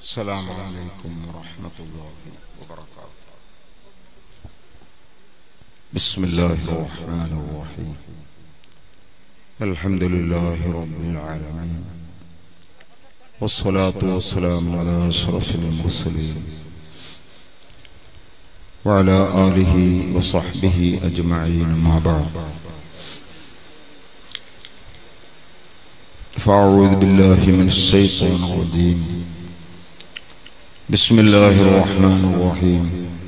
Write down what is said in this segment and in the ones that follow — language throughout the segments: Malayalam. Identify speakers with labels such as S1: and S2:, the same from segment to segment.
S1: السلام عليكم ورحمة الله وبركاته بسم الله الرحمن الرحيم الحمد لله رب العالمين والصلاة والسلام على أشرف المرسلين وعلى آله وصحبه أجمعين ما بعد فأعوذ بالله من الشيطان الرجيم بسم الله الرحمن الرحيم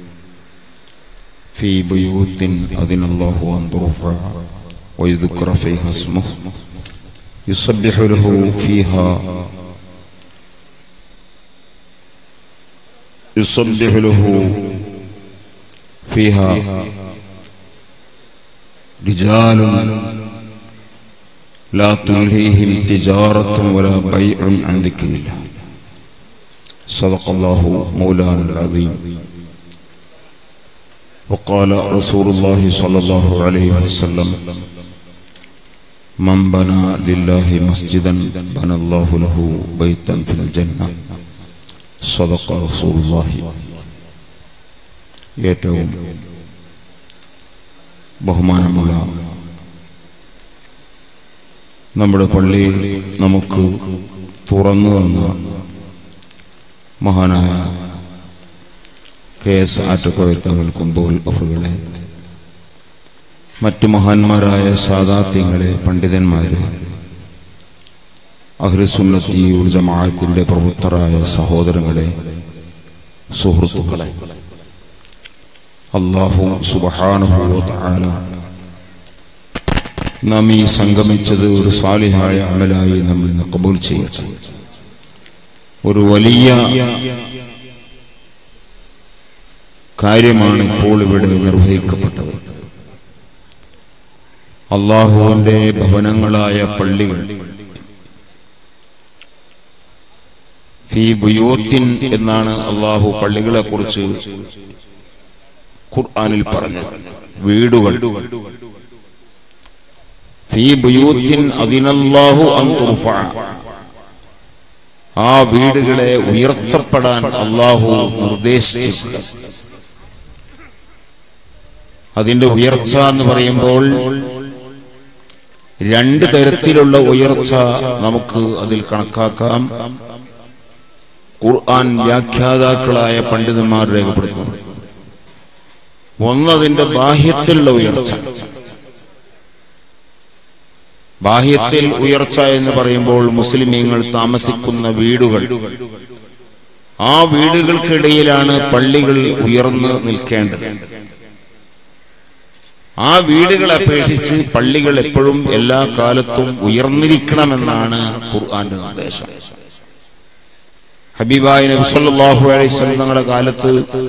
S1: في بيوت أذن الله أن ترفع ويذكر فيها اسمه يسبح له فيها يسبح له فيها رجال لا تلهيهم تجارة ولا بيع عن ذكر الله صدق الله مولانا العظيم وقال رسول الله صلى الله عليه وسلم من بنى لله مسجدا بنى الله له بيتا في الجنة صدق رسول الله ഏറ്റവും ബഹുമാനമുള്ള നമ്മുടെ പള്ളിയിൽ നമുക്ക് തുറന്നു തന്ന മഹാനായ കെ എസ് ആറ്റക്കോയത്തവൽ കുമ്പോൾ അവറുകളെ മറ്റു മഹാന്മാരായ സാദാത്യങ്ങളെ പണ്ഡിതന്മാരെ അഹ്രസുന്നത്തി ജമാഅത്തിന്റെ പ്രവൃത്തരായ സഹോദരങ്ങളെ സുഹൃത്തുക്കളെ അള്ളാഹു സുബഹാനുഭൂല നാം ഈ സംഗമിച്ചത് ഒരു സാലിഹായ അമലായി നമ്മൾ ഇന്ന് കബൂൽ ചെയ്യട്ടെ ഒരു വലിയ കാര്യമാണ് ഇപ്പോൾ ഇവിടെ നിർവഹിക്കപ്പെട്ടത് അള്ളാഹുവിന്റെ ഭവനങ്ങളായ പള്ളികൾ ഫീ ബുയോത്തിൻ എന്നാണ് അള്ളാഹു പള്ളികളെ കുറിച്ച് ഖുർആനിൽ പറഞ്ഞത് വീടുകൾ ഫീ ബുയൂത്തിൻ അതിനല്ലാഹു അൻ തുർഫഅ ആ വീടുകളെ ഉയർത്തപ്പെടാൻ അള്ളാഹു നിർദ്ദേശിച്ചിട്ടുണ്ട് അതിന്റെ ഉയർച്ച എന്ന് പറയുമ്പോൾ രണ്ട് തരത്തിലുള്ള ഉയർച്ച നമുക്ക് അതിൽ കണക്കാക്കാം ഖുർആൻ വ്യാഖ്യാതാക്കളായ പണ്ഡിതന്മാർ രേഖപ്പെടുത്തുന്നു ഒന്നതിന്റെ ബാഹ്യത്തിലുള്ള ഉയർച്ച ബാഹ്യത്തിൽ ഉയർച്ച എന്ന് പറയുമ്പോൾ മുസ്ലിമീങ്ങൾ താമസിക്കുന്ന വീടുകൾ ആ വീടുകൾക്കിടയിലാണ് പള്ളികൾ ഉയർന്നു നിൽക്കേണ്ടത് ആ വീടുകളെ അപേക്ഷിച്ച് പള്ളികൾ എപ്പോഴും എല്ലാ കാലത്തും ഉയർന്നിരിക്കണമെന്നാണ് ഖുർആന്റെ നിർദ്ദേശം ഹബീബായ നബി സല്ലല്ലാഹു അലൈഹി വസല്ലം തങ്ങളുടെ കാലത്ത്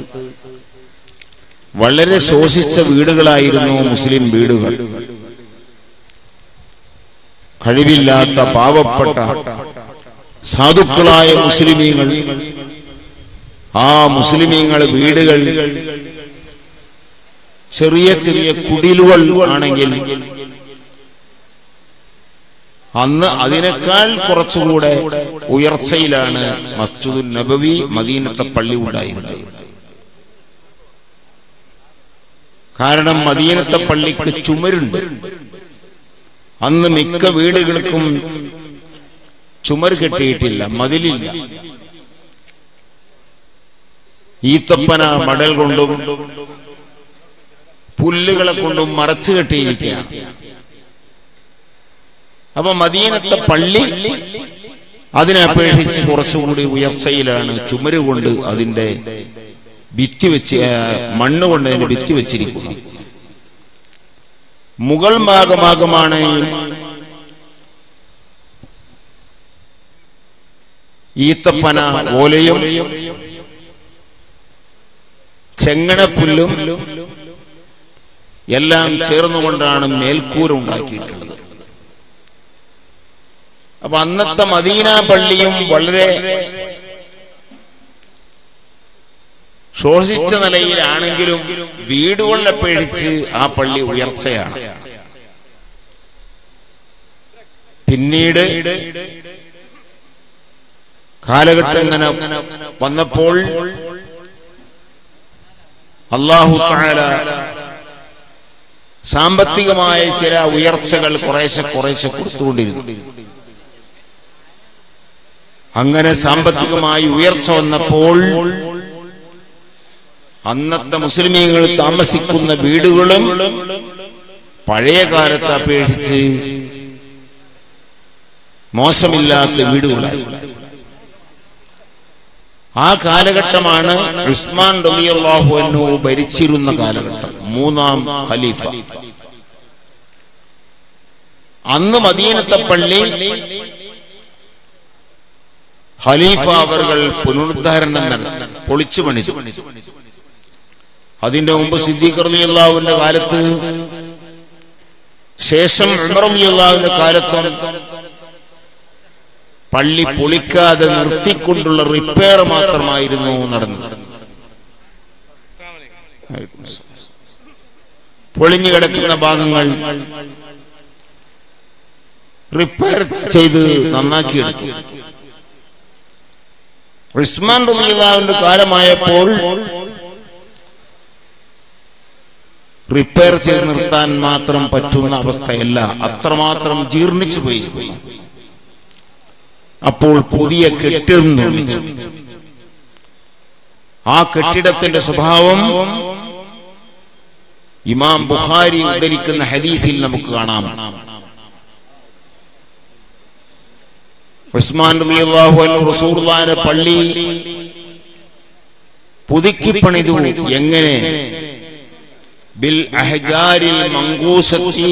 S1: വളരെ ശോഷിച്ച വീടുകളായിരുന്നു മുസ്ലിം വീടുകൾ കഴിവില്ലാത്ത പാവപ്പെട്ട സാധുക്കളായ മുസ്ലിമീങ്ങൾ ആ മുസ്ലിമീങ്ങൾ വീടുകൾ ചെറിയ ചെറിയ കുടിലുകൾ ആണെങ്കിൽ അന്ന് അതിനേക്കാൾ കുറച്ചുകൂടെ ഉയർച്ചയിലാണ് മസ്ജിദുൽ നബവി മദീനത്തെ പള്ളി ഉണ്ടായിരുന്നത് കാരണം മദീനത്തെ പള്ളിക്ക് ചുമരുണ്ട് അന്ന് മിക്ക വീടുകൾക്കും ചുമർ കെട്ടിയിട്ടില്ല മതിലില്ല ഈത്തപ്പന മടൽ കൊണ്ടും പുല്ലുകളെ കൊണ്ടും മറച്ചു കെട്ടിയിരിക്കുകയാണ് അപ്പൊ മദീനത്തെ പള്ളി അതിനെ അപേക്ഷിച്ച് കുറച്ചുകൂടി ഉയർച്ചയിലാണ് ചുമര് കൊണ്ട് അതിന്റെ ഭിത്തി വെച്ച് മണ്ണ് കൊണ്ട് അതിന് ഭിത്തി വെച്ചിരിക്കുന്നു മുകൾ ഭാഗമാകമാണ് ഈത്തപ്പന ഓലയും ചെങ്ങണപ്പുല്ലും എല്ലാം ചേർന്നുകൊണ്ടാണ് മേൽക്കൂര ഉണ്ടാക്കിയിട്ടുള്ളത് അപ്പൊ അന്നത്തെ മദീന പള്ളിയും വളരെ ശോഷിച്ച നിലയിലാണെങ്കിലും വീടുകളിലെ പേടിച്ച് ആ പള്ളി ഉയർച്ചയാണ് പിന്നീട് കാലഘട്ടം ഇങ്ങനെ വന്നപ്പോൾ അള്ളാഹു താല സാമ്പത്തികമായ ചില ഉയർച്ചകൾ കുറേശ്ശെ കുറേശ്ശെ കൊടുത്തുകൊണ്ടിരുന്നു അങ്ങനെ സാമ്പത്തികമായി ഉയർച്ച വന്നപ്പോൾ അന്നത്തെ മുസ്ലിമീങ്ങൾ താമസിക്കുന്ന വീടുകളും പഴയ കാലത്തെ അപേക്ഷിച്ച് മോശമില്ലാത്ത വീടുകളായി ആ കാലഘട്ടമാണ് ഉസ്മാൻ റളിയല്ലാഹു അൻഹു ഭരിച്ചിരുന്ന കാലഘട്ടം മൂന്നാം ഖലീഫ അന്ന് മദീനത്തെ പള്ളി ഖലീഫ അവർകൾ പുനരുദ്ധാരണം നടത്തി പൊളിച്ചു പണിതു അതിന്റെ മുമ്പ് സിദ്ദീഖ് റളിയല്ലാഹുവിന്റെ കാലത്ത് ശേഷം ഉമർ റളിയല്ലാഹുവിന്റെ കാലത്തും പള്ളി പൊളിക്കാതെ നിർത്തിക്കൊണ്ടുള്ള റിപ്പയർ മാത്രമായിരുന്നു നടന്നത് പൊളിഞ്ഞു കിടക്കുന്ന ഭാഗങ്ങൾ റിപ്പയർ ചെയ്ത് നന്നാക്കിയെടുത്തു ഉസ്മാൻ റബിയുള്ളാവിന്റെ കാലമായപ്പോൾ റിപ്പയർ ചെയ്ത് നിർത്താൻ മാത്രം പറ്റുന്ന അവസ്ഥയല്ല അത്രമാത്രം ജീർണിച്ചു പോയിരിക്കുന്നു അപ്പോൾ പുതിയ കെട്ടിടം നിർമ്മിച്ചു ആ കെട്ടിടത്തിന്റെ സ്വഭാവം ഇമാം ബുഖാരി ഉദ്ധരിക്കുന്ന ഹദീസിൽ നമുക്ക് കാണാം ഉസ്മാൻ റളിയല്ലാഹു അൻഹു റസൂലുള്ളാഹിന്റെ പള്ളി പുതുക്കി പണിതു എങ്ങനെ ബിൽ അഹ്ജാരിൽ മങ്കൂസത്തി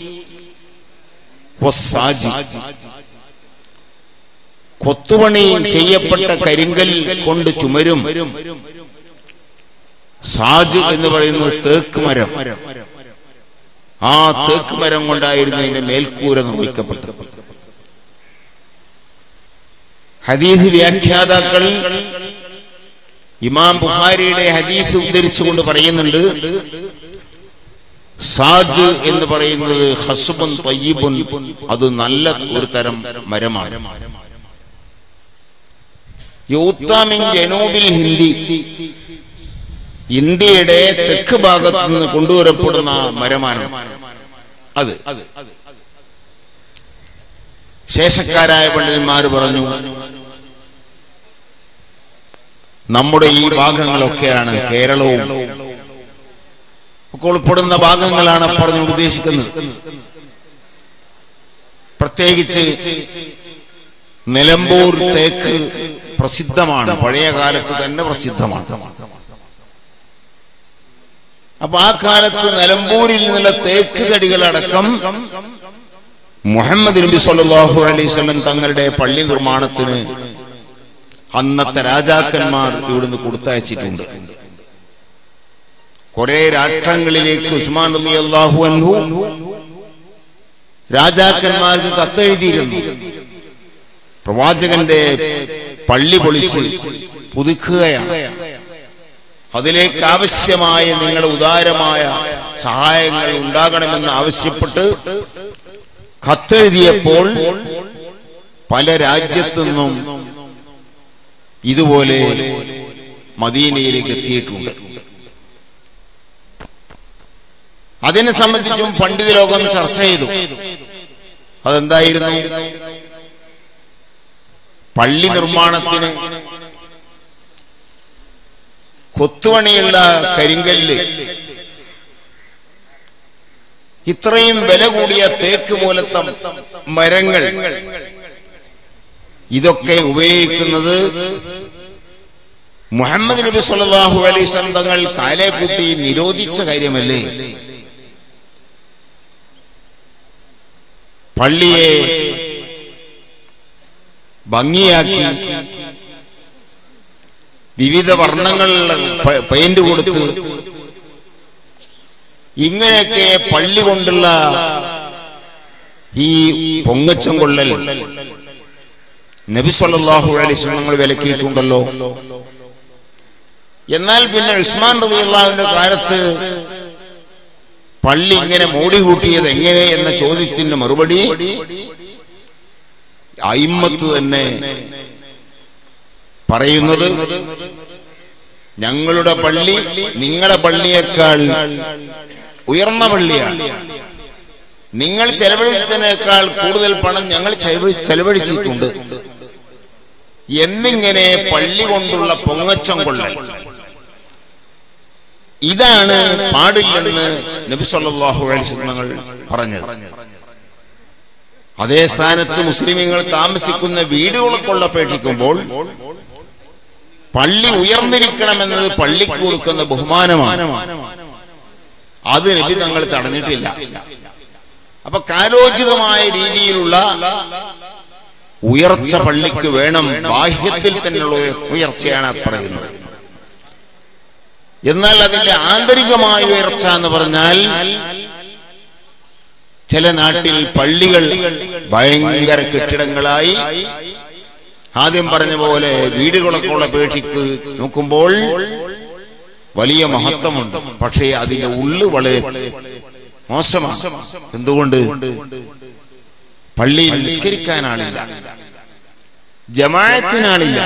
S1: വസ്സാജി കൊത്തുപണി ചെയ്യപ്പെട്ട കരിങ്കൽ കൊണ്ട് ചുമരും സാജ് എന്ന് പറയുന്നത് തേക്ക് മരം ആ തേക്ക് മരം കൊണ്ടായിരുന്നു അതിന്റെ മേൽക്കൂര നിർമ്മിക്കപ്പെട്ടത് ഹദീസ് വ്യാഖ്യാതാക്കൾ ഇമാം ബുഖാരിയുടെ ഹദീസ് ഉദ്ധരിച്ചുകൊണ്ട് പറയുന്നുണ്ട് സാജ് എന്ന് പറയുന്നത് ഹസുബുൻ തയ്യിബുൻ അത് നല്ല ഒരു തരം മരമാണ് യൂത്താമിൻ ജനൂബിൽ ഹിന്ദി ഇന്ത്യയുടെ തെക്ക് ഭാഗത്ത് നിന്ന് കൊണ്ടുവരപ്പെടുന്ന മരമാണ് അത് ശേഷക്കാരായ പണ്ഡിതന്മാർ പറഞ്ഞു നമ്മുടെ ഈ ഭാഗങ്ങളൊക്കെയാണ് കേരളവും ഒക്കെ ഉൾപ്പെടുന്ന ഭാഗങ്ങളാണ് പറഞ്ഞു ഉദ്ദേശിക്കുന്നത് പ്രത്യേകിച്ച് നിലമ്പൂർ തേക്ക് പ്രസിദ്ധമാണ് പഴയ കാലത്ത് തന്നെ പ്രസിദ്ധമാണ് അപ്പൊ ആ കാലത്ത് നിലമ്പൂരിൽ നിന്നുള്ള തേക്ക് ചെടികളടക്കം മുഹമ്മദ് നബി സല്ലല്ലാഹു അലൈഹി വസല്ലം തങ്ങളുടെ പള്ളി നിർമ്മാണത്തിന് അന്നത്തെ രാജാക്കന്മാർ ഇവിടുന്ന് കൊടുത്തയച്ചിട്ടുണ്ട് കുറെ രാഷ്ട്രങ്ങളിലേക്ക് ഉസ്മാൻ നബി അള്ളാഹു അൻഹു രാജാക്കന്മാർക്ക് കത്തെഴുതിയിരുന്നു പ്രവാചകന്റെ പള്ളി പൊളിച്ച് പുതുക്കുകയാണ് അതിലേക്ക് ആവശ്യമായ നിങ്ങളുടെ ഉദാരമായ സഹായങ്ങൾ ഉണ്ടാകണമെന്ന് ആവശ്യപ്പെട്ട് കത്തെഴുതിയപ്പോൾ പല രാജ്യത്തു നിന്നും ഇതുപോലെ മദീനയിലേക്ക് എത്തിയിട്ടുണ്ട് അതിനെ സംബന്ധിച്ചും പണ്ഡിത ലോകം ചർച്ച ചെയ്തു അതെന്തായിരുന്നു പള്ളി നിർമ്മാണത്തിന് കൊത്തുപണിയുള്ള കരിങ്കല്ല് ഇത്രയും വില കൂടിയ തേക്ക് പോലത്തെ മരങ്ങൾ ഇതൊക്കെ ഉപയോഗിക്കുന്നത് മുഹമ്മദ് നബി സല്ലല്ലാഹു അലൈഹി വസല്ലം തങ്ങൾ കാലെ കൂട്ടി നിരോധിച്ച കാര്യമല്ലേ പള്ളിയെ ഭംഗിയാക്കി വിവിധ വർണ്ണങ്ങളിലുള്ള പ- പെയിന്റ് കൊടുത്ത് ഇങ്ങനെയൊക്കെ പള്ളി കൊണ്ടുള്ള ഈ പൊങ്ങച്ചം കൊള്ളൽ നബി സല്ലല്ലാഹു അലൈഹി വസല്ലം നിങ്ങൾ വിലക്കിയിട്ടുണ്ടല്ലോ എന്നാൽ പിന്നെ ഉസ്മാൻ റളിയല്ലാഹുവിന്റെ കാലത്ത് പള്ളി ഇങ്ങനെ മോടി കൂട്ടിയത് എങ്ങനെ എന്ന ചോദ്യത്തിന്റെ മറുപടി അയിമ്മത്ത് തന്നെ പറയുന്നത് ഞങ്ങളുടെ പള്ളി നിങ്ങളുടെ പള്ളിയേക്കാൾ ഉയർന്ന പള്ളിയാണ് നിങ്ങൾ ചെലവഴിച്ചതിനേക്കാൾ കൂടുതൽ പണം ഞങ്ങൾ ചെലവഴി- ചെലവഴിച്ചിട്ടുണ്ട് എന്നിങ്ങനെ പള്ളി കൊണ്ടുള്ള പൊങ്ങച്ചം കൊള്ളൽ ഇതാണ് പാടില്ലെന്ന് നബി സല്ലല്ലാഹു അലൈഹി വസല്ലം പറഞ്ഞത് അതേ സ്ഥാനത്ത് മുസ്ലിമീങ്ങൾ താമസിക്കുന്ന വീടുകളെ കൊള്ളപ്പേക്ഷിക്കുമ്പോൾ പള്ളി ഉയർന്നിരിക്കണമെന്നത് പള്ളിക്ക് കൊടുക്കുന്ന ബഹുമാനമാണ് അത് നബി തങ്ങൾ തടഞ്ഞിട്ടില്ല അപ്പൊ കാലോചിതമായ രീതിയിലുള്ള ഉയർച്ച പള്ളിക്ക് വേണം ബാഹ്യത്തിൽ തന്നെയുള്ള ഉയർച്ചയാണ് പറയുന്നത് എന്നാൽ അതിന്റെ ആന്തരികമായ ഉയർച്ച എന്ന് പറഞ്ഞാൽ ചില നാട്ടിൽ പള്ളികൾ ഭയങ്കര കെട്ടിടങ്ങളായി ആദ്യം പറഞ്ഞ പോലെ വീടുകളൊക്കെ ഉള്ള പേക്ഷിക്ക് നോക്കുമ്പോൾ വലിയ മഹത്വമുണ്ട് പക്ഷേ അതിന്റെ ഉള്ളു വളരെ മോശമാണ് എന്തുകൊണ്ട് പള്ളിയിൽ നിസ്കരിക്കാനാളില്ല ജമായത്തിനാളില്ല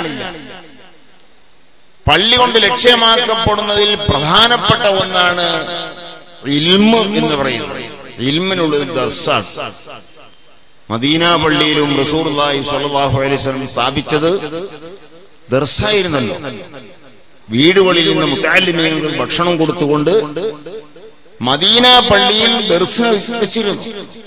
S1: പള്ളി കൊണ്ട് ലക്ഷ്യമാക്കപ്പെടുന്നതിൽ പ്രധാനപ്പെട്ട ഒന്നാണ് ഇൽമ് എന്ന് പറയുന്നത് ഇൽമിനുള്ളത് ദർസാണ് മദീന പള്ളിയിലും റസൂർലായി സല്ലല്ലാഹു അലൈഹി വസല്ലം സ്ഥാപിച്ചത് ദർസായിരുന്നല്ലോ വീടുകളിൽ നിന്ന് മുത്താലിമീങ്ങൾക്ക് ഭക്ഷണം കൊടുത്തുകൊണ്ട് മദീന പള്ളിയിൽ ദർസ വെച്ചിരുന്നു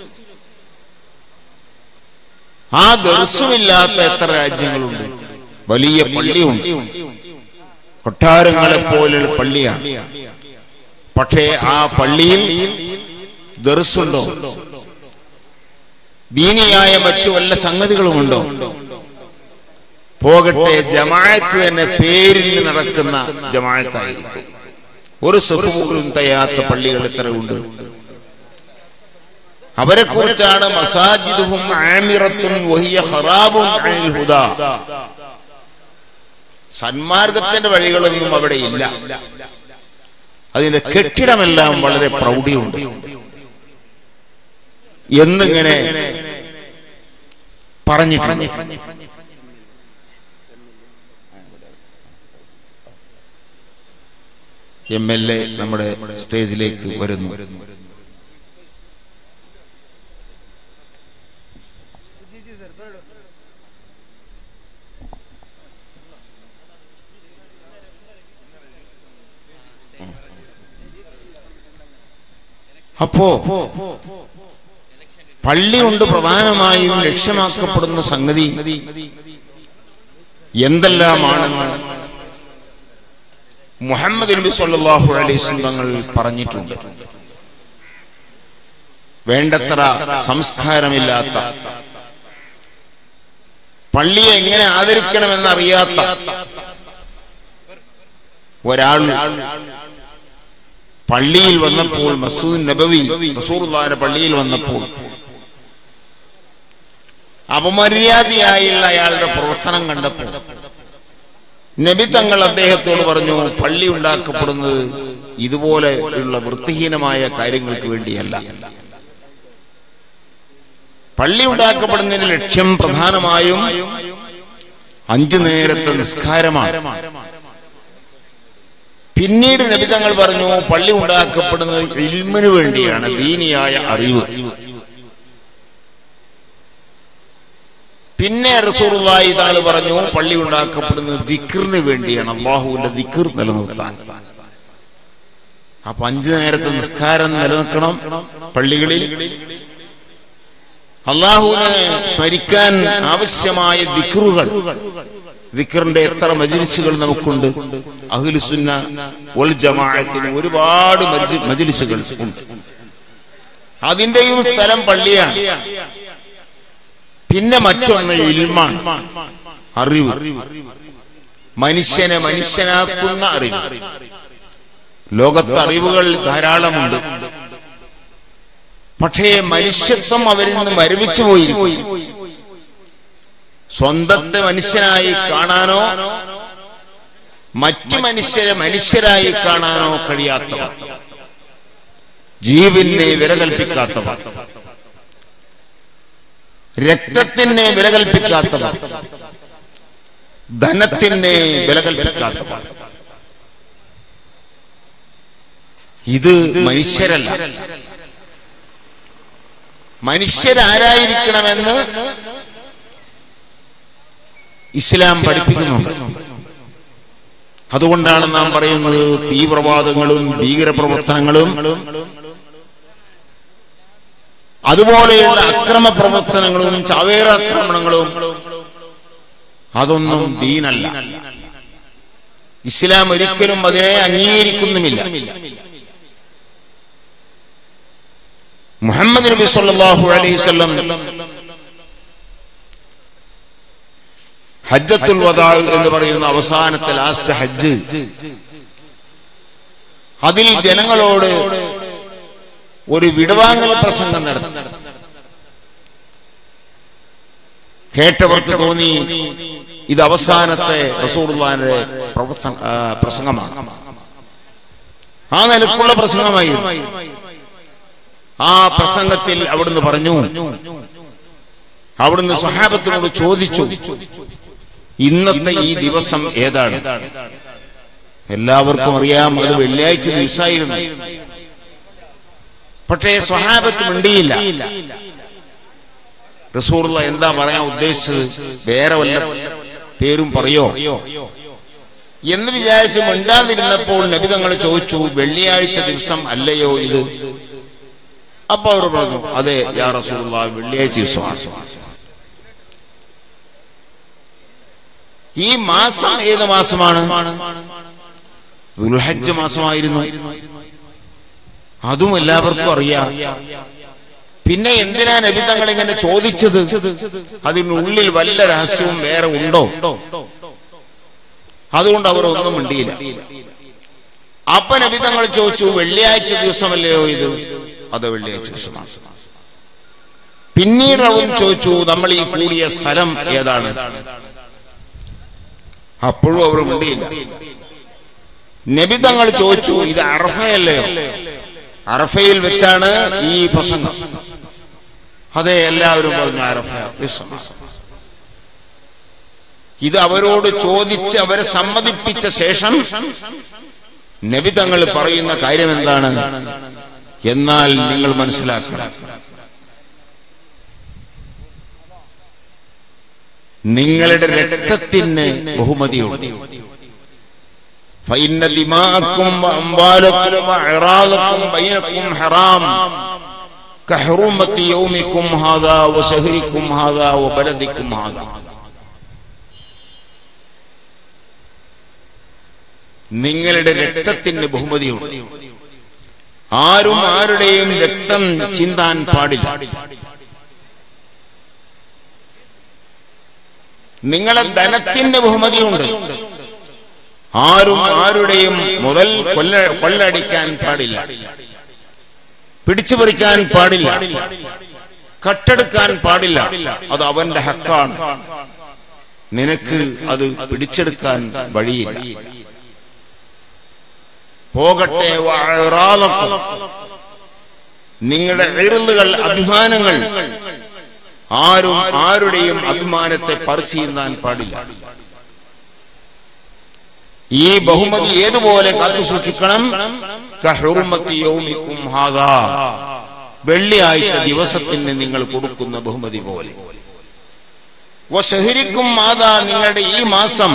S1: ആ ദർസുമില്ലാത്ത എത്ര രാജ്യങ്ങളുണ്ട് വലിയ പള്ളിയുണ്ട് കൊട്ടാരങ്ങളെ പോലുള്ള പള്ളിയാണ് പക്ഷേ ആ പള്ളിയിൽ ദർസുണ്ടോ ദീനിയായ മറ്റു വല്ല സംഗതികളുമുണ്ടോ പോകട്ടെ ജമാഅത്ത് തന്നെ പേരിൽ നടക്കുന്ന ജമാഅത്തായിരിക്കും ഒരു സഫ് പോലും തയ്യാത്ത പള്ളികൾ എത്ര ഉണ്ട് അവരെ കുറിച്ചാണ് മസാജിദുഹും ആമിറത്തുൻ വഹിയ ഖറാബുൻ അനിൽ ഹുദാ സന്മാർഗത്തിന്റെ വഴികളൊന്നും അവിടെ ഇല്ല അതിന്റെ കെട്ടിടമെല്ലാം വളരെ പ്രൗഢിയുണ്ട് എന്നിങ്ങനെ പറഞ്ഞിട്ടുണ്ട് എം എൽ എ നമ്മുടെ സ്റ്റേജിലേക്ക് വരുന്നു അപ്പോ പള്ളി കൊണ്ട് പ്രധാനമായും ലക്ഷ്യമാക്കപ്പെടുന്ന സംഗതി എന്തെല്ലാമാണെന്ന് മുഹമ്മദ് നബി സല്ലല്ലാഹു അലൈഹി വസല്ലം തങ്ങൾ പറഞ്ഞിട്ടുണ്ട് വേണ്ടത്ര സംസ്കാരമില്ലാത്ത പള്ളിയെ എങ്ങനെ ആദരിക്കണമെന്നറിയാത്ത ഒരാൾ പള്ളിയിൽ വന്നപ്പോൾ മസൂദ് നബവി റസൂർദാന്റെ പള്ളിയിൽ വന്നപ്പോൾ അപമര്യാദയായുള്ള അയാളുടെ പ്രവർത്തനം കണ്ടപ്പോൾ നബി തങ്ങൾ അദ്ദേഹത്തോട് പറഞ്ഞു പള്ളി ഉണ്ടാക്കപ്പെടുന്നത് ഇതുപോലെ ഉള്ള വൃത്തിഹീനമായ കാര്യങ്ങൾക്ക് വേണ്ടിയല്ല പള്ളി ഉണ്ടാക്കപ്പെടുന്നതിന്റെ ലക്ഷ്യം പ്രധാനമായും അഞ്ചു നേരത്തെ നിസ്കാരമാണ് പിന്നീട് നബി തങ്ങൾ പറഞ്ഞു പള്ളി ഉണ്ടാക്കപ്പെടുന്നത് ഇൽമിനു വേണ്ടിയാണ് ദീനിയായ അറിവ് പിന്നെ റസൂറുള്ളാഹി താൾ പറഞ്ഞു പള്ളി ഉണ്ടാക്കപ്പെടുന്നത് ദിക്റിന് വേണ്ടിയാണ് അള്ളാഹുവിന്റെ ദിക്ർ നിലനിർത്താൻ അപ്പൊ അഞ്ചു നേരത്തെ നിസ്കാരം നിലനിൽക്കണം പള്ളികളിൽ അള്ളാഹുവിനെ സ്മരിക്കാൻ ആവശ്യമായ ദിക്റുകൾ ദിക്റിന്റെ എത്ര മജിലിസുകൾ നമുക്കുണ്ട് അഹ്ലുസുന്ന വൽ ജമാഅത്തിന് ഒരുപാട് മജ്ലി- മജിലിസുകൾ ഉണ്ട് അതിന്റെയും സ്ഥലം പള്ളിയാണ് പിന്നെ മറ്റൊന്ന് ഇൽമാണ് അറിവ് മനുഷ്യനെ മനുഷ്യനാക്കുന്ന അറിവ് ലോകത്ത് അറിവുകൾ ധാരാളമുണ്ട് പക്ഷേ മനുഷ്യത്വം അവരിൽ നിന്ന് മരവിച്ചു പോയിരിക്കും സ്വന്തത്തെ മനുഷ്യനായി കാണാനോ മറ്റു മനുഷ്യരെ മനുഷ്യരായി കാണാനോ കഴിയാത്തവർ ജീവനെ വില കൽപ്പിക്കാത്തവർ രക്തത്തിനെ വില കൽപ്പിക്കാത്തവർ ധനത്തിന് വില കൽപ്പിക്കാത്ത പാട് ഇത് മനുഷ്യരല്ല മനുഷ്യരാരായിരിക്കണമെന്ന് ഇസ്ലാം പഠിപ്പിക്കുന്നുണ്ട് അതുകൊണ്ടാണ് നാം പറയുന്നത് തീവ്രവാദങ്ങളും ഭീകരപ്രവർത്തനങ്ങളും അതുപോലെയുള്ള അക്രമ പ്രവർത്തനങ്ങളും ചാവേറാക്രമണങ്ങളും അതൊന്നും ദീനല്ല ഇസ്ലാം ഒരിക്കലും അതിനെ അംഗീകരിക്കുന്നുമില്ല മുഹമ്മദ് നബി സല്ലല്ലാഹു അലൈഹി വസല്ലം ഹജ്ജത്തുൽ വദാ എന്ന് പറയുന്ന അവസാനത്തെ ലാസ്റ്റ് ഹജ്ജ് അതിൽ ജനങ്ങളോട് ഒരു വിടവാങ്ങൽ പ്രസംഗം നടത്തി കേട്ടവർക്ക് തോന്നി ഇത് അവസാനത്തെ റസൂർവാന്റെ പ്രവർത്തന ആ, പ്രസംഗമാണ് ആ നിലക്കുള്ള പ്രസംഗമായിരുന്നു ആ പ്രസംഗത്തിൽ അവിടുന്ന് പറഞ്ഞു അവിടുന്ന് സഹാബത്തിനോട് ചോദിച്ചു ഇന്നത്തെ ഈ ദിവസം ഏതാണ് എല്ലാവർക്കും അറിയാം അത് വെള്ളിയാഴ്ച ദിവസമായിരുന്നു പക്ഷേ സ്വഹാബത്ത് മിണ്ടിയില്ല റസൂറുള്ള എന്താ പറയാൻ ഉദ്ദേശിച്ചത് വേറെ വല്ല പേരും പറയോ എന്ന് വിചാരിച്ച് മിണ്ടാതിരുന്നപ്പോൾ നബിതങ്ങൾ ചോദിച്ചു വെള്ളിയാഴ്ച ദിവസം അല്ലയോ ഇത് അപ്പൊ അവർ പറഞ്ഞു അതെ യാ റസൂലുള്ള വെള്ളിയാഴ്ച ദിവസമാണ് ഈ മാസം ഏത് മാസമാണ് ദുൽഹജ്ജ് മാസമായിരുന്നു അതും എല്ലാവർക്കും അറിയാം പിന്നെ എന്തിനാ നബി തങ്ങൾ ഇങ്ങനെ ചോദിച്ചത് അതിനുള്ളിൽ വല്ല രഹസ്യവും വേറെ ഉണ്ടോ അതുകൊണ്ട് അവർ ഒന്നും മിണ്ടിയില്ല അപ്പൊ നബി തങ്ങൾ ചോദിച്ചു വെള്ളിയാഴ്ച ദിവസമല്ലയോ ഇത് അത് വെള്ളിയാഴ്ച ദിവസമാണ് പിന്നീട് അവൻ ചോദിച്ചു നമ്മൾ ഈ കൂടിയ സ്ഥലം ഏതാണ് അപ്പോഴും അവർ മിണ്ടിയില്ല നബി തങ്ങൾ ചോദിച്ചു ഇത് അറഫയല്ലയോ അറഫയിൽ വെച്ചാണ് ഈ പ്രസംഗം അതെ എല്ലാവരും പറഞ്ഞു അറഫ വിശ്വമാണ് ഇത് അവരോട് ചോദിച്ച് അവരെ സമ്മതിപ്പിച്ച ശേഷം നബി തങ്ങൾ പറയുന്ന കാര്യം എന്താണ് എന്നാൽ നിങ്ങൾ മനസ്സിലാക്കണം നിങ്ങളുടെ രക്തത്തിന് ബഹുമതിയുണ്ട് فإن دماءكم وأموالكم وأعراضكم بينكم حرام كحرمة يومكم هذا وشهركم هذا وبلدكم هذا നിങ്ങളുടെ രക്തത്തിന് ബഹുമതിയുണ്ട് ആരും ആരുടെയും രക്തം ചിന്താൻ പാടില്ല നിങ്ങളെ ധനത്തിന്റെ ബഹുമതിയുണ്ട് ആരും ആരുടെയും മുതൽ കൊല്ല കൊള്ളടിക്കാൻ പാടില്ല പിടിച്ചുപറിക്കാൻ പാടില്ല കട്ടെടുക്കാൻ പാടില്ല അത് അവന്റെ ഹക്കാണ് നിനക്ക് അത് പിടിച്ചെടുക്കാൻ വഴിയില്ല പോകട്ടെ വഅറാലക്കും. നിങ്ങളുടെ എഴുതുകൾ അഭിമാനങ്ങൾ ആരും ആരുടെയും അഭിമാനത്തെ പറിച്ചു ചെയ്യുന്നാൻ പാടില്ല ഈ ബഹുമതി ഏതുപോലെ കാത്തു സൂക്ഷിക്കണം കഹുറുമത്തി യൗമിക്കും ഹാദാ. വെള്ളിയാഴ്ച ദിവസത്തിന് നിങ്ങൾ കൊടുക്കുന്ന ബഹുമതി പോലെ വശഹരിക്കും മാതാ നിങ്ങളുടെ ഈ മാസം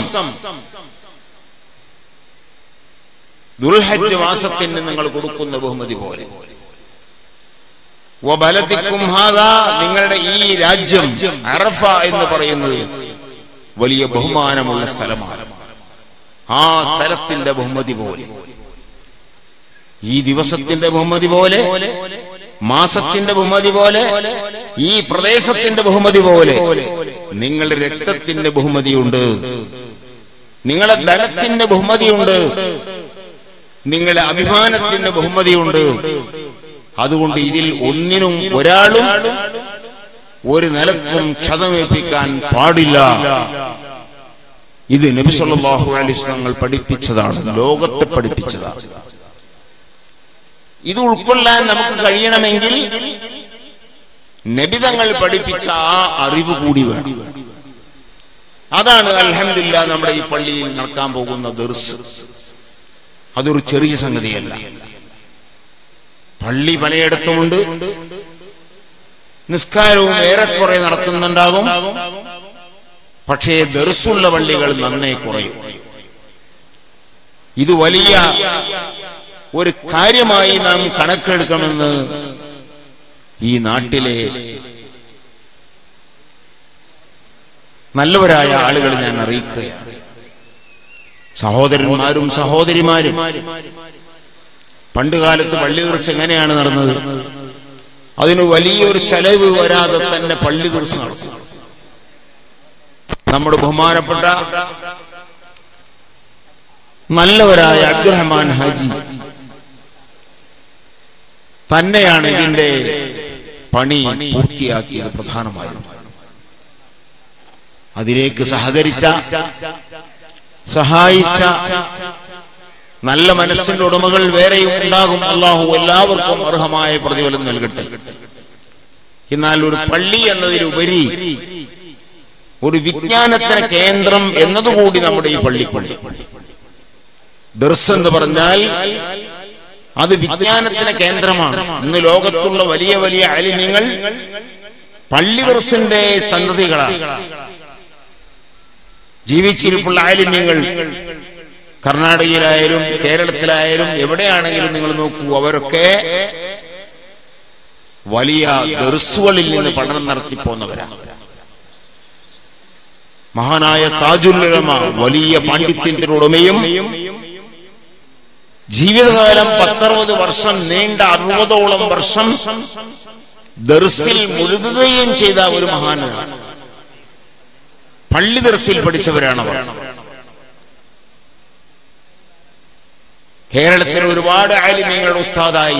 S1: ദുൽഹജ്ജ് മാസത്തിന് നിങ്ങൾ കൊടുക്കുന്ന ബഹുമതി പോലെ വബലതിക്കും ഹാദാ നിങ്ങളുടെ ഈ രാജ്യം അറഫ എന്ന് പറയുന്നത് വലിയ ബഹുമാനമുള്ള സ്ഥലമാണ് ആ സ്ഥലത്തിന്റെ ബഹുമതി പോലെ ഈ ദിവസത്തിന്റെ ബഹുമതി പോലെ മാസത്തിന്റെ ബഹുമതി പോലെ ഈ പ്രദേശത്തിന്റെ ബഹുമതി പോലെ നിങ്ങളുടെ രക്തത്തിന്റെ ബഹുമതിയുണ്ട് നിങ്ങളെ ധനത്തിന്റെ ബഹുമതിയുണ്ട് നിങ്ങളുടെ അഭിമാനത്തിന്റെ ബഹുമതിയുണ്ട് അതുകൊണ്ട് ഇതിൽ ഒന്നിനും ഒരാളും ഒരു നിലക്കും ക്ഷതമേൽപ്പിക്കാൻ പാടില്ല ഇത് നബി സല്ലല്ലാഹു അലൈഹി വസല്ലം പഠിപ്പിച്ചതാണ് ലോകത്തെ പഠിപ്പിച്ചതാണ് ഇത് ഉൾക്കൊള്ളാൻ നമുക്ക് കഴിയണമെങ്കിൽ നബിതങ്ങൾ പഠിപ്പിച്ച ആ അറിവ് കൂടി വേണം അതാണ് അൽഹംദില്ല നമ്മുടെ ഈ പള്ളിയിൽ നടക്കാൻ പോകുന്ന ദർസ് അതൊരു ചെറിയ സംഗതിയല്ല പള്ളി പലയിടത്തുമുണ്ട് നിസ്കാരവും ഏറെക്കുറെ നടക്കുന്നുണ്ടാകും പക്ഷേ ദർസുള്ള പള്ളികൾ നന്നേ കുറയും ഇത് വലിയ ഒരു കാര്യമായി നാം കണക്കെടുക്കണമെന്ന് ഈ നാട്ടിലെ നല്ലവരായ ആളുകൾ ഞാൻ അറിയിക്കുകയാണ് സഹോദരന്മാരും സഹോദരിമാരും പണ്ടുകാലത്ത് പള്ളി തീർച്ച എങ്ങനെയാണ് നടന്നത് അതിന് വലിയൊരു ചെലവ് വരാതെ തന്നെ പള്ളി തീർച്ച നടക്കും നമ്മുടെ ബഹുമാനപ്പെട്ട നല്ലവരായ അബ്ദുറഹ്മാൻ ഹാജി തന്നെയാണ് ഇതിന്റെ പണി പൂർത്തിയാക്കിയത് പ്രധാനമായും അതിലേക്ക് സഹകരിച്ച സഹായിച്ച നല്ല മനസ്സിന്റെ ഉടമകൾ വേറെയും ഉണ്ടാകും അള്ളാഹു എല്ലാവർക്കും അർഹമായ പ്രതിഫലം നൽകട്ടെ എന്നാൽ ഒരു പള്ളി എന്നതിലുപരി ഒരു വിജ്ഞാനത്തിന് കേന്ദ്രം എന്നതുകൂടി നമ്മുടെ ഈ പള്ളിക്കുണ്ട് ദർസ് എന്ന് പറഞ്ഞാൽ അത് വിജ്ഞാനത്തിന് കേന്ദ്രമാണ് ഇന്ന് ലോകത്തുള്ള വലിയ വലിയ അലിമ്യങ്ങൾ പള്ളി ദർസിന്റെ സന്തതികളാണ് ജീവിച്ചിരിപ്പുള്ള ആലിമ്യങ്ങൾ കർണാടകയിലായാലും കേരളത്തിലായാലും എവിടെയാണെങ്കിലും നിങ്ങൾ നോക്കൂ അവരൊക്കെ വലിയ ദർസുകളിൽ നിന്ന് പഠനം നടത്തി പോന്നവരാണ് മഹാനായ താജുല്ലുലമ വലിയ പാണ്ഡിത്യത്തിന്റെ ഉടമയും ജീവിതകാലം പത്തറുപത് വർഷം നീണ്ട അറുപതോളം വർഷം ദർസിൽ മുഴുകുകയും ചെയ്ത ഒരു മഹാനാണ് പള്ളി ദർസിൽ പഠിച്ചവരാണവർ കേരളത്തിൽ ഒരുപാട് ആലിമ്യങ്ങളുടെ ഉസ്താദായി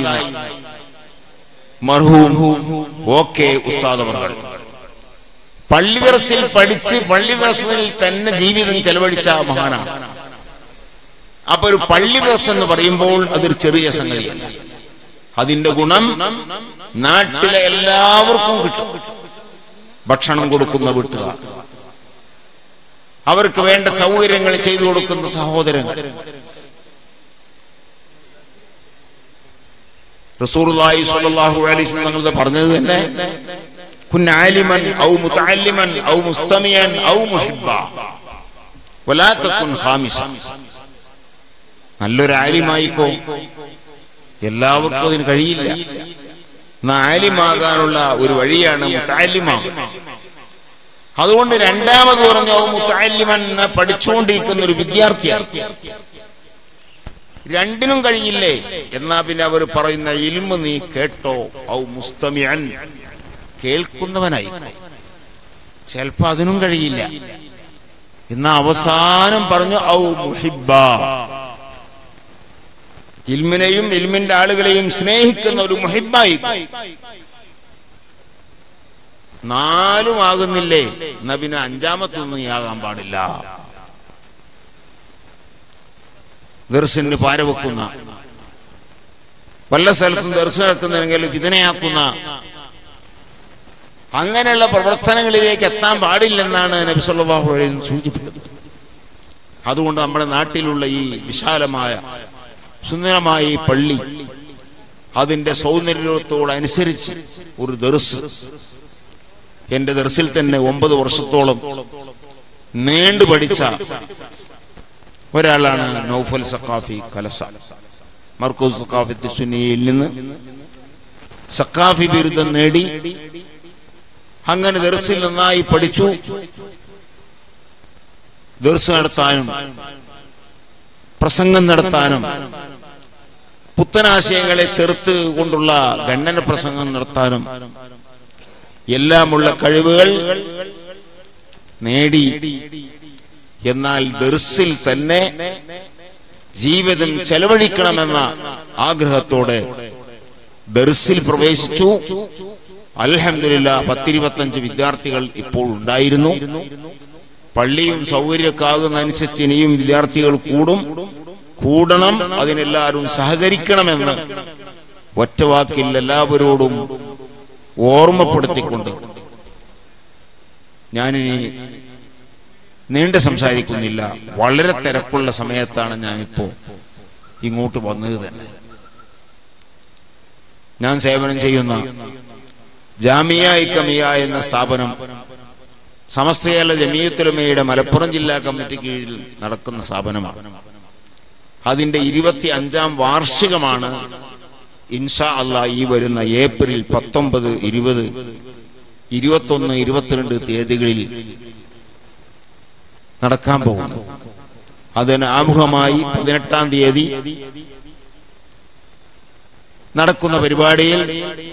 S1: മർഹൂം ഓക്കെ ഉസ്താദ് അവർ പള്ളി ദർസിൽ പഠിച്ച് പള്ളി ദർസിൽ തന്നെ ജീവിതം ചെലവഴിച്ച മഹാനാണ് അപ്പൊ ഒരു പള്ളി ദർസ് എന്ന് പറയുമ്പോൾ അതൊരു ചെറിയ സംഗതിയല്ല അതിന്റെ ഗുണം നാട്ടിലെ എല്ലാവർക്കും കിട്ടും ഭക്ഷണം കൊടുക്കുന്ന വീട്ടുകാർ അവർക്ക് വേണ്ട സൗകര്യങ്ങൾ ചെയ്തു കൊടുക്കുന്ന സഹോദരങ്ങൾ റസൂർലായി സ്വല്ലല്ലാഹു അലൈഹി വസല്ലം തങ്ങൾ പറഞ്ഞത് തന്നെ കുൻ ആലിമൻ ഔ മുതഅല്ലിമൻ ഔ മുസ്തമിയൻ ഔ മുഹിബ്ബ വലാ തകുൻ ഖാമിസ നല്ലൊരു ആലിമായിക്കോ എല്ലാവർക്കും അതിന് കഴിയില്ല എന്നാ ആലിമാകാനുള്ള ഒരു വഴിയാണ് മുത്താലിമാകും അതുകൊണ്ട് രണ്ടാമത് പറഞ്ഞു മുത്താലിമൻ പഠിച്ചുകൊണ്ടിരിക്കുന്ന ഒരു വിദ്യാർത്ഥിയാണ് രണ്ടിനും കഴിയില്ലേ എന്നാ പിന്നെ അവർ പറയുന്ന ഇൽമ നീ കേട്ടോ ഔ മുസ്തമിയൻ കേൾക്കുന്നവനായി ചിലപ്പോ അതിനും കഴിയില്ല എന്നാ അവസാനം പറഞ്ഞു ഔ മുഹിബ ഇൽമിനെയും ഇൽമിന്റെ ആളുകളെയും സ്നേഹിക്കുന്ന ഒരു മുഹിബായി നാലും ആകുന്നില്ലേ എന്നാ പിന്നെ അഞ്ചാമത്തൊന്നും നീ ആകാൻ പാടില്ല ദർശന് പാരവെക്കുന്ന വല്ല സ്ഥലത്തും ദർശനം നടക്കുന്നെങ്കിൽ വിധനയാക്കുന്ന അങ്ങനെയുള്ള പ്രവർത്തനങ്ങളിലേക്ക് എത്താൻ പാടില്ലെന്നാണ് നബി സല്ലല്ലാഹു അലൈഹി വസല്ലം സൂചിപ്പിക്കുന്നത് അതുകൊണ്ട് നമ്മുടെ നാട്ടിലുള്ള ഈ വിശാലമായ സുന്ദരമായ ഈ പള്ളി അതിന്റെ സൗന്ദര്യത്തോടനുസരിച്ച് ഒരു ദർസ് എന്റെ ദർസിൽ തന്നെ ഒമ്പത് വർഷത്തോളം നീണ്ടു പഠിച്ച ഒരാളാണ് നൗഫൽ സക്കാഫി കലസ മർക്കൂസ് സക്കാഫി സുന്നിയിൽ നിന്ന് സക്കാഫി ബിരുദം നേടി അങ്ങനെ ദർസിൽ നന്നായി പഠിച്ചു ദർസ് നടത്താനും പ്രസംഗം നടത്താനും പുത്തനാശയങ്ങളെ ചെറുത്ത് കൊണ്ടുള്ള ഖണ്ഡന പ്രസംഗം നടത്താനും എല്ലാമുള്ള കഴിവുകൾ നേടി എന്നാൽ ദർസിൽ തന്നെ ജീവിതം ചെലവഴിക്കണമെന്ന ആഗ്രഹത്തോടെ ദർസിൽ പ്രവേശിച്ചു അൽഹമില്ല പത്തിരുപത്തഞ്ച് വിദ്യാർത്ഥികൾ ഇപ്പോൾ ഉണ്ടായിരുന്നു പള്ളിയും സൗകര്യമൊക്കെ ആകുന്നതനുസരിച്ച് ഇനിയും വിദ്യാർത്ഥികൾ കൂടും കൂടണം അതിനെല്ലാവരും സഹകരിക്കണമെന്ന് ഒറ്റവാക്കിൽ എല്ലാവരോടും ഓർമ്മപ്പെടുത്തിക്കൊണ്ട് ഞാനിനി നീണ്ട സംസാരിക്കുന്നില്ല വളരെ തിരക്കുള്ള സമയത്താണ് ഞാൻ ഇപ്പോ ഇങ്ങോട്ട് വന്നത് തന്നെ ഞാൻ സേവനം ചെയ്യുന്ന ജാമിയ ഇക്കമിയ എന്ന സ്ഥാപനം സമസ്ത കേരള ജമീയത്തുലമയുടെ മലപ്പുറം ജില്ലാ കമ്മിറ്റി കീഴിൽ നടക്കുന്ന സ്ഥാപനമാണ് അതിന്റെ ഇരുപത്തി അഞ്ചാം വാർഷികമാണ് ഇൻഷാ അള്ളാ ഈ വരുന്ന ഏപ്രിൽ പത്തൊമ്പത് ഇരുപത് ഇരുപത്തൊന്ന് ഇരുപത്തിരണ്ട് തീയതികളിൽ നടക്കാൻ പോകുന്നു അതിന് ആമുഖമായി പതിനെട്ടാം തീയതി നടക്കുന്ന പരിപാടിയിൽ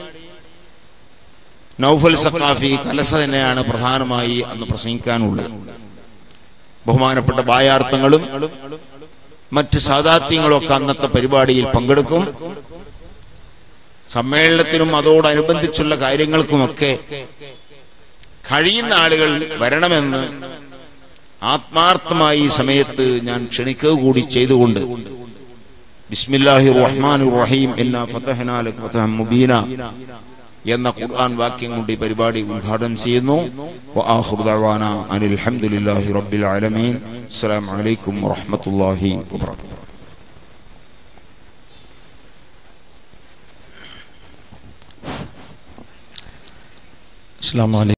S1: നൗഫൽ സക്കാഫി കലസ തന്നെയാണ് പ്രധാനമായി അന്ന് പ്രസംഗിക്കാനുള്ളത് ബഹുമാനപ്പെട്ട ബായാർത്ഥങ്ങളും മറ്റ് സാധാത്യങ്ങളും ഒക്കെ അന്നത്തെ പരിപാടിയിൽ പങ്കെടുക്കും സമ്മേളനത്തിനും അതോടനുബന്ധിച്ചുള്ള കാര്യങ്ങൾക്കുമൊക്കെ കഴിയുന്ന ആളുകൾ വരണമെന്ന് ആത്മാർത്ഥമായി ഈ സമയത്ത് ഞാൻ ക്ഷണിക്കുക കൂടി ചെയ്തുകൊണ്ട് ബിസ്മില്ലാഹി റഹ്മാൻ റഹീം എന്നാ ഫതഹ്നാ ലക ഫതഹം മുബീന എന്ന ഖുർആൻ വാക്യം കൊണ്ട് ഈ പരിപാടി ഉദ്ഘാടനം ചെയ്യുന്നു വആഖിറു ദഅവാന അനിൽ ഹംദുലില്ലാഹി റബ്ബിൽ ആലമീൻ അസ്സലാമു അലൈക്കും വറഹ്മത്തുള്ളാഹി വബറകാതുഹു
S2: അസ്സാം വലൈക്കും